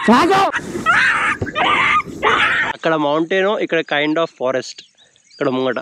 అక్కడ మౌంటైన్ ఇక్కడ kind of forest ఇక్కడ ముంగట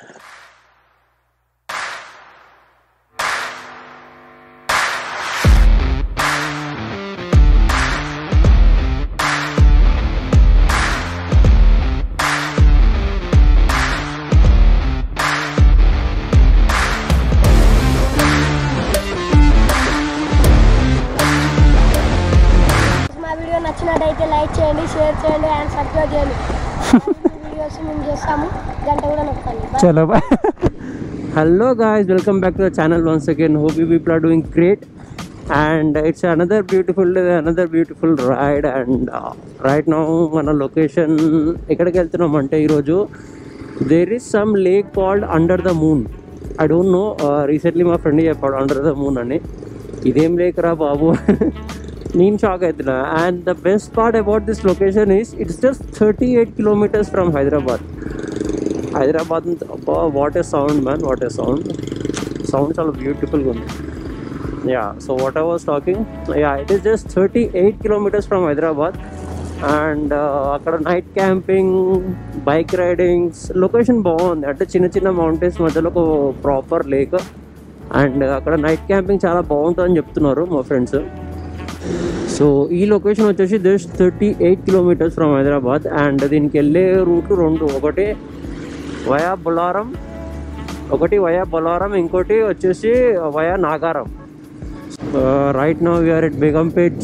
మా వీడియో నచ్చినట్టయితే లైక్ చేయండి షేర్ చేయండి అండ్ సబ్స్క్రైబ్ చేయండి వీడియోస్ మేము చేస్తాము గంట కూడా నొక్కండి Bye. చలో bye hello guys welcome back to the channel once again hope you people are doing great and it's another beautiful day another beautiful ride and right now మన location ఎక్కడికి వెళ్తున్నాం అంటే ఈరోజు there is some lake called under the moon I don't know recently మా friend చెప్పాడు under the moon అని ఇదేం lake రా బాబు నేను షాక్ అవుతున్నా and the best part about this location is it's just thirty eight kilometres from Hyderabad Hyderabad నుంచి అబ్బా what a sound man what a sound sound చాలా బ్యూటిఫుల్గా ఉంది yeah so what I was talking yeah it is just thirty eight kilometres from Hyderabad and అక్కడ night camping bike ridings location బాగుంది అంటే చిన్న చిన్న మౌంటైన్స్ మధ్యలో ఒక ప్రాపర్ లేక్ అండ్ అక్కడ నైట్ క్యాంపింగ్ చాలా బాగుంటుందని చెప్తున్నారు మా ఫ్రెండ్స్ సో ఈ లొకేషన్ వచ్చేసి just thirty eight kilometres from Hyderabad and దీనికి వెళ్ళే రూట్లు రెండు ఒకటి వయా బొలారం ఒకటి వయా బొలారం ఇంకోటి వచ్చేసి via Nagaram right no we are at Begumpet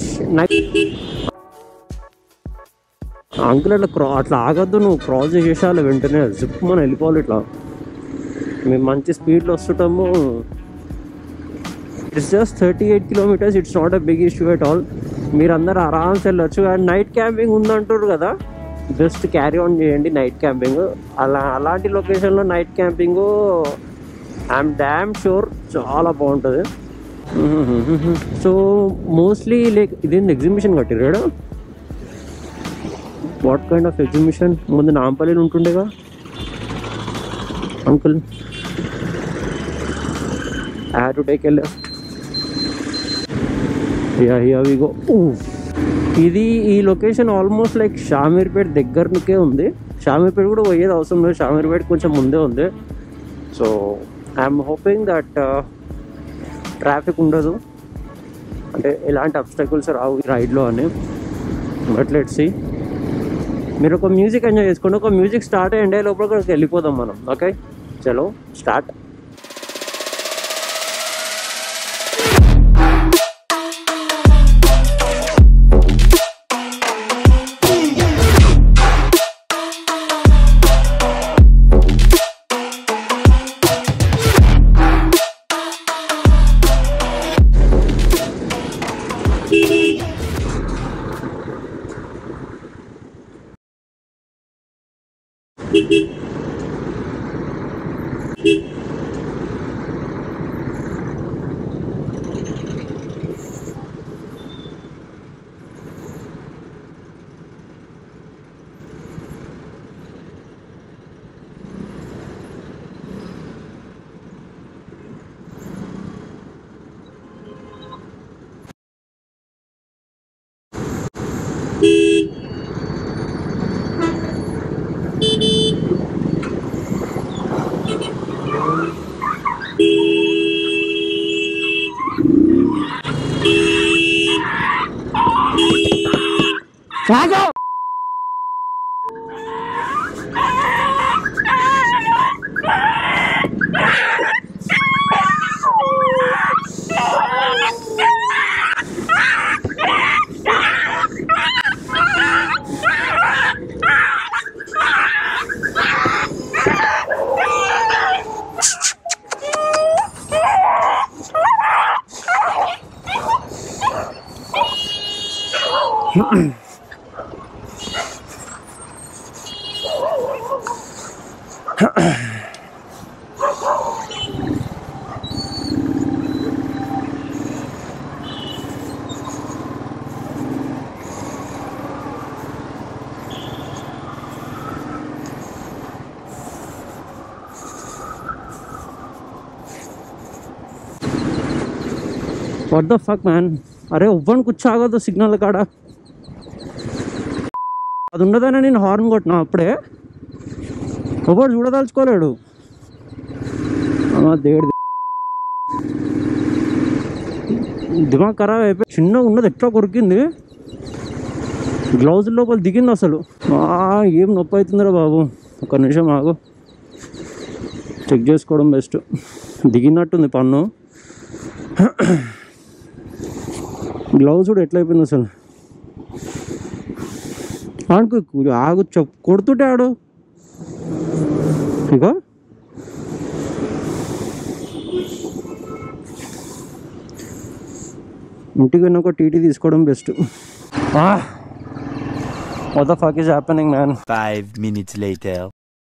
uncle అట్లా క్రా అట్లా ఆగద్దు నువ్వు క్రాస్ చేసేసాలి వెంటనే జిప్ మనం వెళ్ళిపోవాలి ఇట్లా మేము మంచి స్పీడ్లో వస్తుంటాము it's just thirty eight kilometres it's not a big issue at all మీరందరూ ఆరామ్స్ వెళ్ళొచ్చు అండ్ నైట్ క్యాంపింగ్ ఉందంటారు కదా జస్ట్ క్యారీ ఆన్ చేయండి నైట్ క్యాంపింగ్ అలా అలాంటి లొకేషన్లో night camping I'm damn sure చాలా బాగుంటుంది సో మోస్ట్లీ లైక్ ఇదేంటి ఎగ్జిబిషన్ కట్టిరాడు వాట్ కైండ్ ఆఫ్ ఎగ్జిబిషన్ ముందు నాంపల్లిలో ఉంటుండేగా అంకుల్ హ్యావ్ టు టేక్ వెళ్ళా యా యా వి గో ఇది ఈ లొకేషన్ ఆల్మోస్ట్ లైక్ షామీర్పేట్ దగ్గరకే ఉంది షామీర్పేట కూడా పోయేది అవసరం లేదు షామీర్పేట కొంచెం ముందే ఉంది so I'm hoping that traffic ఉండదు అంటే ఎలాంటి అబ్స్టకల్స్ రావు ఈ రైడ్లో అని బట్ లెట్ సి మీరు ఒక మ్యూజిక్ ఎంజాయ్ చేసుకోండి ఒక మ్యూజిక్ స్టార్ట్ అయ్యండి లోపల అక్కడికి వెళ్ళిపోదాం మనం ఓకే చలో start what the fuck man అరే ఒవ్వని కూర్చోగదు సిగ్నల్ కాడ అది ఉండదని నేను హార్న్ కొట్టినా అప్పుడే ఒకటి చూడదలుచుకోలేడు ఆ, దేవుడి దిమాగ్ ఖరాబ్ అయిపోయి చిన్నగా ఉన్నది ఎట్లా కొరికింది గ్లౌజ్ లోపల దిగింది అసలు ఆ, ఏం నొప్పి అవుతుందిరా బాబు ఒక నిమిషం ఆగు చెక్ చేసుకోవడం బెస్ట్ దిగినట్టుంది పన్ను గ్లౌజ్ కూడా ఎట్లా అయిపోయింది అసలు ఆడుకు ఆగు చెప్ కొడుతుంటే ఆడు ఇగో ఇంటికి వెళ్ళినాక టీటీ తీసుకోవడం best what the fuck is happening man Five minutes later.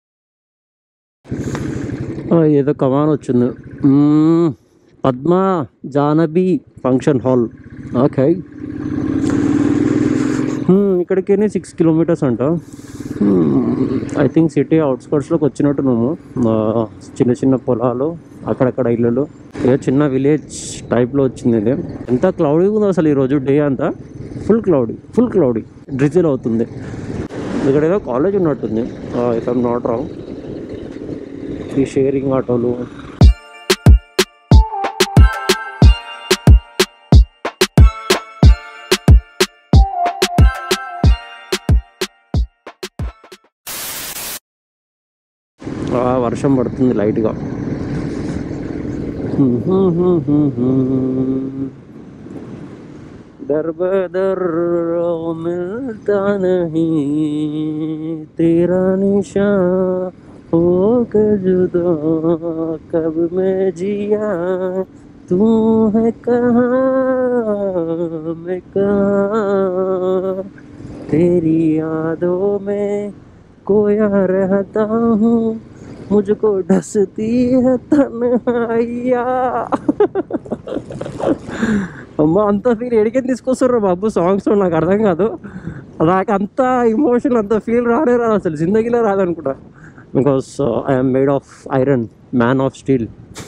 ఏదో కమాన్ వచ్చింది మ్మ్. పద్మ జానబి ఫంక్షన్ హాల్ ఓకే ఇక్కడికి సిక్స్ కిలోమీటర్స్ అంట ఐ థింక్ సిటీ అవుట్స్కట్స్లోకి వచ్చినట్టు మేము ఆ, చిన్న చిన్న పొలాలు అక్కడక్కడ ఇల్లులు ఏదో చిన్న విలేజ్ టైప్లో వచ్చింది ఇది ఎంత క్లౌడీగా ఉంది అసలు ఈరోజు డే అంతా full cloudy full cloudy drizzle అవుతుంది ఇక్కడ ఏదో కాలేజ్ ఉన్నట్టుంది ఇఫ్ ఐమ్ నాట్ రాంగ్ ఈ షేరింగ్ ఆటోలు ఆ, వర్షం పడుతుంది లైట్గా दर बदर मिलता नहीं तेरा निशान हो के जुदा कब मैं जिया तू है कहाँ मैं कहाँ तेरी यादों में खोया रहता हूँ मुझको डसती है तन्हाइया అమ్మ అంత ఫీల్ ఎడికని తీసుకొస్తారు బాబు సాంగ్స్ నాకు అర్థం కాదు నాకు అంత ఇమోషన్ అంత ఫీల్ రానే రాదు అసలు జిందగీలో రాదనుకుంటా because I'm made of iron man of steel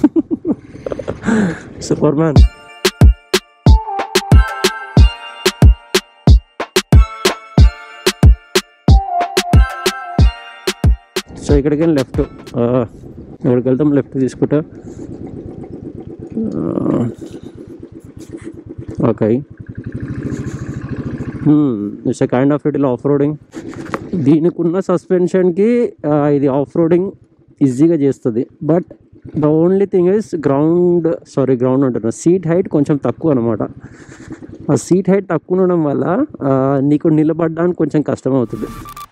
super man so ఇక్కడికి లెఫ్ట్ ఇక్కడికి వెళ్తాం లెఫ్ట్ తీసుకుంటా okay it's kind of it off roading దీనికి ఉన్న సస్పెన్షన్కి ఇది ఆఫ్ రోడింగ్ ఈజీగా చేస్తుంది but the only thing is ground sorry ground అంటున్నా సీట్ హైట్ కొంచెం తక్కువ అనమాట ఆ సీట్ హైట్ తక్కువ ఉండడం వల్ల ఆ, నీకు నిలబడడానికి కొంచెం కష్టం అవుతుంది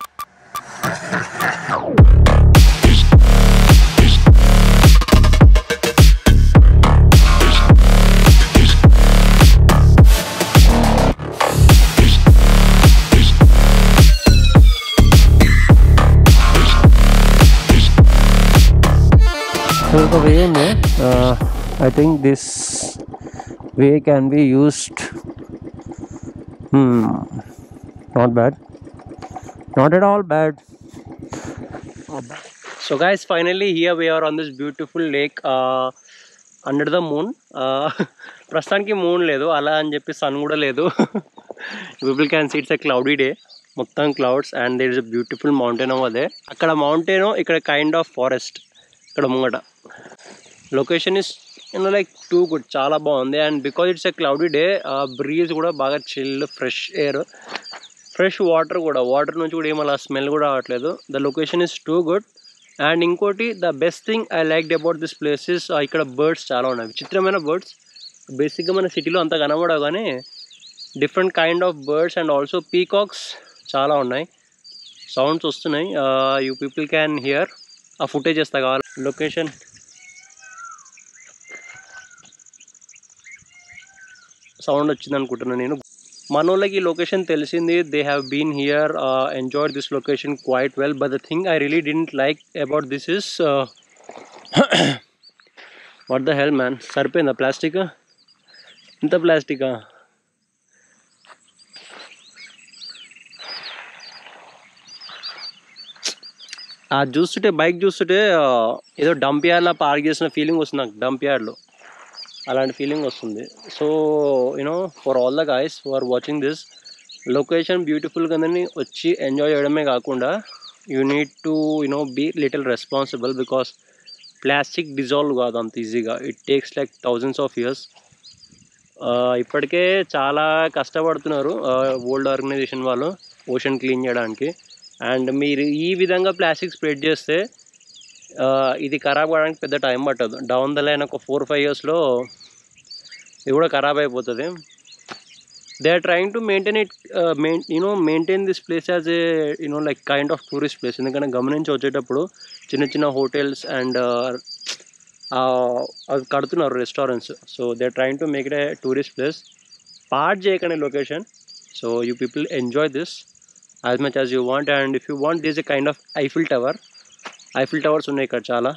So the way in it, uh, I think this way can be used. Hmm, not bad. Not at all bad. So guys, finally here we are on this beautiful lake uh, under the moon. Uh, ప్రస్తుతానికి moon లేదు అలా అని చెప్పి sun కూడా లేదు people can see it's a cloudy day మొత్తం clouds and there is a beautiful mountain అదే అక్కడ మౌంటైన్ ఇక్కడ కైండ్ ఆఫ్ ఫారెస్ట్ ఇక్కడ ముంగట location is you know like too good చాలా బాగుంది and because it's a cloudy day breeze కూడా బాగా chill fresh air fresh water కూడా వాటర్ నుంచి కూడా ఏం అలా స్మెల్ కూడా రావట్లేదు the location is two good and ఇంకోటి the best thing I like about this places ఇక్కడ బర్డ్స్ చాలా ఉన్నాయి విచిత్రమైన బర్డ్స్ బేసిక్గా మన సిటీలో అంత కనబడవు కానీ different kind of birds and also peacocks చాలా ఉన్నాయి సౌండ్స్ వస్తున్నాయి యూ పీపుల్ క్యాన్ హియర్ ఆ ఫుటేజ్ చేస్తా కావాలి లొకేషన్ సౌండ్ వచ్చింది అనుకుంటున్నాను నేను మన వాళ్ళకి ఈ లొకేషన్ తెలిసింది they have been here enjoyed this location quite well but the thing I really didn't like about this is what the hell man సరిపోయిందా ప్లాస్టిక్ ఇంత ప్లాస్టికా ఆ చూస్తుంటే బైక్ చూస్తుంటే ఆ, ఏదో డంప్ యార్డ్లో పార్క్ చేసిన ఫీలింగ్ వస్తుంది నాకు డంప్ యార్డ్లో అలాంటి ఫీలింగ్ వస్తుంది so you know for all the guys for watching this location beautiful కదని వచ్చి ఎంజాయ్ చేయడమే కాకుండా you need to you know be little responsible because plastic dissolve కాదు అంత ఈజీగా it takes like thousands of years ఇప్పటికే చాలా కష్టపడుతున్నారు వరల్డ్ ఆర్గనైజేషన్ వాళ్ళు ఓషన్ క్లీన్ చేయడానికి అండ్ మీరు ఈ విధంగా ప్లాస్టిక్ స్ప్రెడ్ చేస్తే ఆ, ఇది ఖరాబ్ కావడానికి పెద్ద టైం పట్టదు డౌన్ ద లైన్ ఒక ఫోర్ ఫైవ్ ఇయర్స్లో ఇది కూడా ఖరాబ్ అయిపోతుంది they are trying to maintain it main you know maintain this place as a you know like kind of tourist place ఎందుకంటే గమనించి వచ్చేటప్పుడు చిన్న చిన్న హోటల్స్ అండ్ అవి కడుతున్నారు restaurants so they are trying to make it a tourist place part చేయకండి location so you people enjoy this as much as you want and if you want this a kind of Eiffel tower Eiffel towers ఉన్నాయి ఇక్కడ చాలా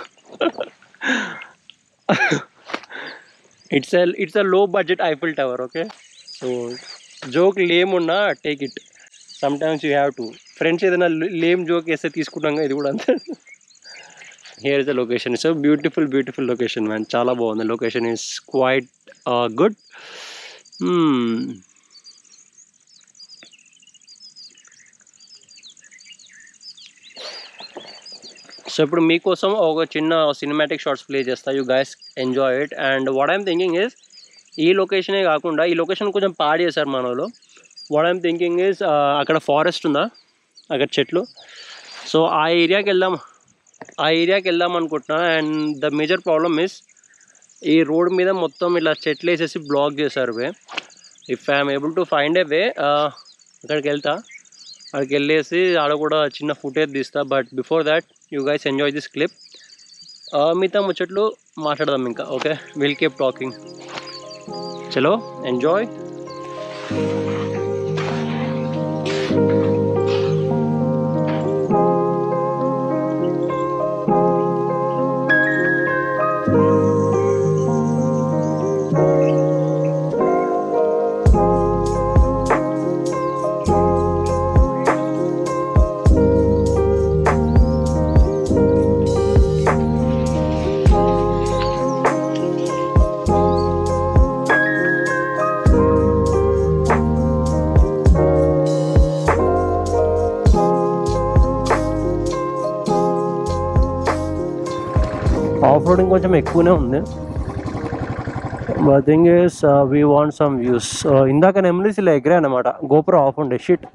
it's it's a low budget Eiffel tower okay so joke lame ఉన్నా take it sometimes you have to friends ఏదైనా lame joke వేస్తే తీసుకుంటాం కదా, ఇది కూడా అంతే here is the location it's beautiful beautiful location man చాలా బాగుంది location is quite good so ఇప్పుడు మీకోసం ఒక చిన్న సినిమాటిక్ షార్ట్స్ ప్లే చేస్తా you guys enjoy it and what I'm thinking is ఈ లొకేషనే కాకుండా ఈ లొకేషన్ కొంచెం పాడు చేశారు మన వాళ్ళు వాట్ ఐమ్ థింకింగ్ ఇస్ అక్కడ ఫారెస్ట్ ఉందా అక్కడ చెట్లు సో ఆ ఏరియాకి వెళ్దాం ఆ ఏరియాకి వెళ్దాం అనుకుంటున్నా and the major problem is ఈ రోడ్ మీద మొత్తం ఇలా చెట్లు వేసేసి బ్లాక్ చేశారు way if I'm able to find a way అక్కడికి వెళ్తా అక్కడికి వెళ్ళేసి ఆడ కూడా చిన్న ఫుటేజ్ తీస్తా but before that you guys enjoy this clip మిగతా ముచ్చట్లు మాట్లాడదాం ఇంకా ఓకే విల్ కీప్ టాకింగ్ చలో ఎంజాయ్ ఆఫ్ రోడింగ్ కొంచెం ఎక్కువనే ఉంది thing is we want some views ఇందాక నెమ్లీస్ ఇలా ఎగిరా అనమాట గోపురం ఆఫ్ ఉండే షిట్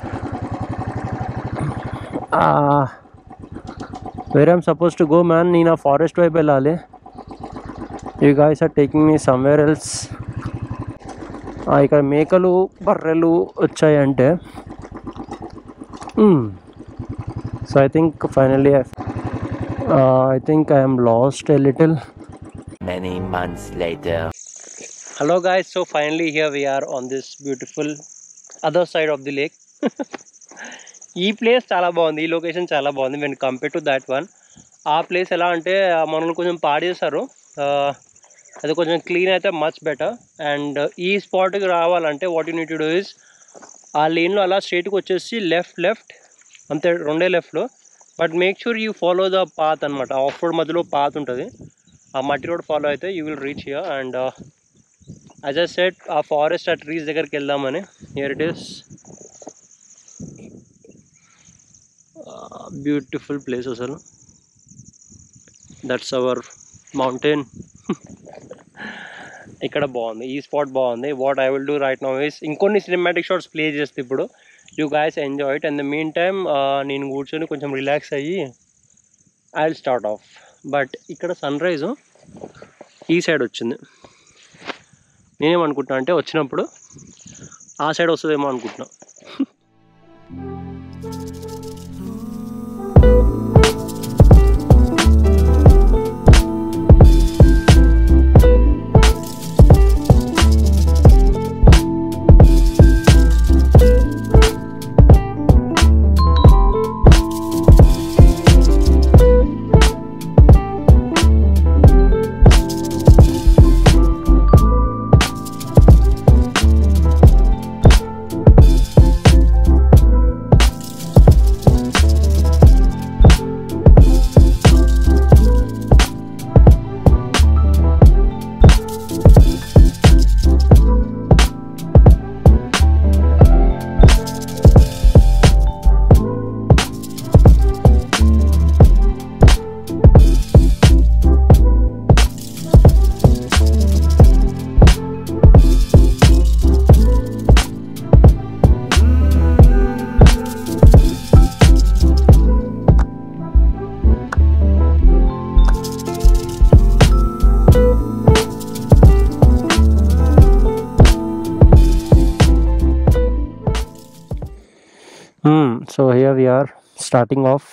వేరే I'm suppose to go man నేను ఆ ఫారెస్ట్ వైపు వెళ్ళాలి you guys are taking me somewhere else ఇక్కడ మేకలు బర్రెలు వచ్చాయంటే so I think finally I think I'm lost a little Many months later. Hello guys, so finally here we are on this beautiful other side of the lake. ఈ place చాలా బాగుంది ఈ location చాలా బాగుంది when compare to that one ఆ place ఎలా అంటే ఆ మనల్ని కొంచెం పాడేశారు అది కొంచెం క్లీన్ అయితే మచ్ బెటర్ అండ్ ఈ స్పాట్కి రావాలంటే what you need to do is ఆ లేన్లో అలా స్ట్రైట్కి వచ్చేసి లెఫ్ట్ లెఫ్ట్ అంతే రెండే లెఫ్ట్లో but make sure you follow the path అనమాట ఆఫ్ రోడ్ మధ్యలో పాత్ ఉంటుంది ఆ మట్టి రోడ్ ఫాలో అయితే you will reach here and as a set ఆ ఫారెస్ట్ ఆ ట్రీస్ దగ్గరికి వెళ్దామని here it is beautiful place అసలు దట్స్ అవర్ మౌంటైన్ ఇక్కడ బాగుంది ఈ స్పాట్ బాగుంది what I will do right now is ఇంకొన్ని సినిమాటిక్ షాట్స్ ప్లే చేస్తే ఇప్పుడు you guys enjoy it and the mean time నేను కూర్చొని కొంచెం రిలాక్స్ అయ్యి I will start off but ఇక్కడ సన్ రైజ్ ఈ సైడ్ వచ్చింది నేనేమనుకుంటున్నా అంటే వచ్చినప్పుడు ఆ సైడ్ వస్తుందేమో అనుకుంటున్నా so here we are starting off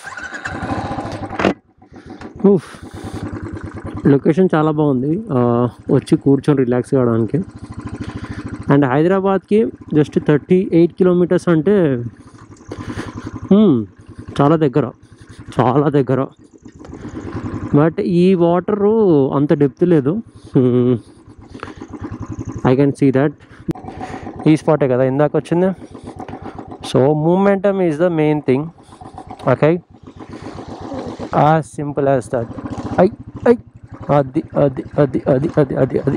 location చాలా బాగుంది ఆ, వచ్చి కూర్చొని రిలాక్స్ కావడానికి అండ్ హైదరాబాద్కి జస్ట్ థర్టీ ఎయిట్ కిలోమీటర్స్ అంటే hmm, చాలా దగ్గర చాలా దగ్గర బట్ ఈ వాటరు అంత డెప్త్ లేదు ఐ కెన్ సీ దట్ ఈ స్పాటే కదా ఇందాక వచ్చింది so momentum is the main thing okay as simple as that I I అది అది అది అది అది అది అది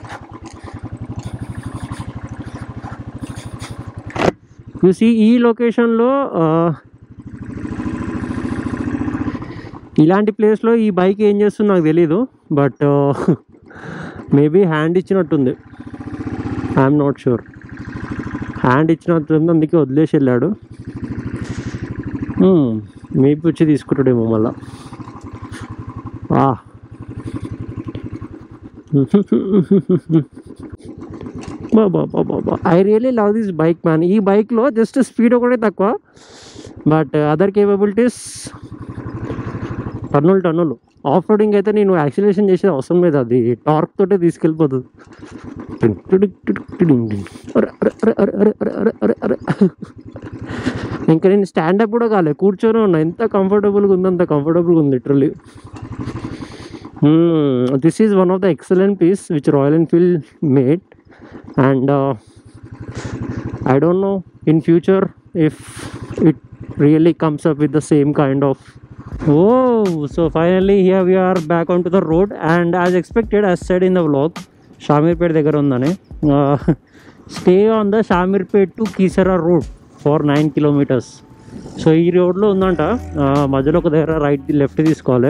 చూసి ఈ లొకేషన్లో ఇలాంటి ప్లేస్లో ఈ బైక్ ఏం చేస్తుందో నాకు తెలీదు బట్ మేబీ హ్యాండ్ ఇచ్చినట్టుంది ఐఎమ్ నాట్ షూర్ హ్యాండ్ ఇచ్చినట్టుంది అందుకే వదిలేసి వెళ్ళాడు మేబీ వచ్చి తీసుకుంటాడేమో మళ్ళా ఆ. బాబా బాబా I really love this bike man ఈ బైక్లో జస్ట్ స్పీడ్ ఒకటే తక్కువ బట్ అదర్ కేపబిలిటీస్ టన్నులు టన్నులు ఆఫ్ రోడింగ్ అయితే నేను యాక్సిలేషన్ చేసేది అవసరం లేదు అది టార్క్ తోటే తీసుకెళ్ళిపోతుంది అరే, అరే, అరే, అరే, అరే, అరే, అరే, అరే, అరే. ఇంకా నేను స్టాండప్ కూడా కాలే కూర్చొని ఉన్నా ఎంత కంఫర్టబుల్గా ఉంది అంత కంఫర్టబుల్గా ఉంది literally this is one of the excellent piece which Royal Enfield made and I don't know in future if it really comes up with the same kind of oh so finally here we are back onto the road and as expected as said in the vlog Shamirpet దగ్గర ఉందని stay on the Shamirpet to Keesara road for nine kilometres so ఈ రోడ్లో ఉందంట ఆ, మధ్యలో ఒక దగ్గర right left తీసుకోవాలి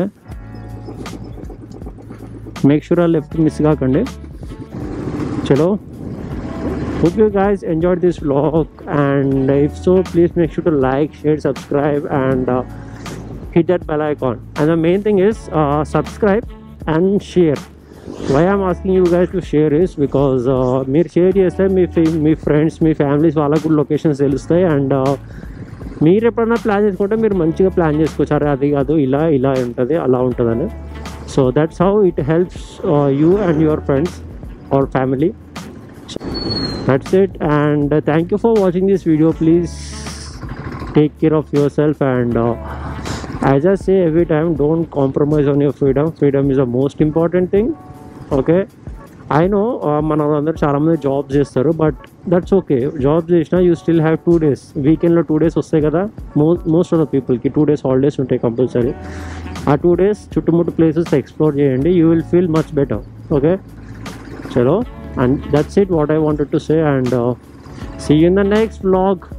మేక్ షూర్ ఆ లెఫ్ట్ మిస్ కాకండి చలో hope you guys enjoyed this vlog and if so please make sure to like share subscribe and uh, hit that bell icon and the main thing is uh, subscribe and share why i'm asking you guys to share is because uh, మీరు share చేస్తే మీ ఫ్రె- మీ friends మీ families వాళ్ళకు కూడా locations తెలుస్తాయి and మీరు ఎప్పుడైనా plan చేసుకుంటే మీరు మంచిగా ప్లాన్ చేసుకోవచ్చు అరే అది కాదు ఇలా ఇలా ఉంటుంది అలా ఉంటుందని so that's how it helps you and your friends or family that's it and uh, thank you for watching this video please take care of yourself and uh, as i say every time don't compromise on your freedom freedom is the most important thing okay I know మన అందరూ చాలామంది job చేస్తారు but that's okay job చేసినా you still have two days వీకెండ్లో two days వస్తాయి కదా మో most of the పీపుల్కి టూ డేస్ హాలిడేస్ ఉంటాయి కంపల్సరీ ఆ టూ డేస్ చుట్టుముట్టు ప్లేసెస్ ఎక్స్ప్లోర్ చేయండి you will feel much better okay చలో and that's it what i wanted to say and uh, see you in the next vlog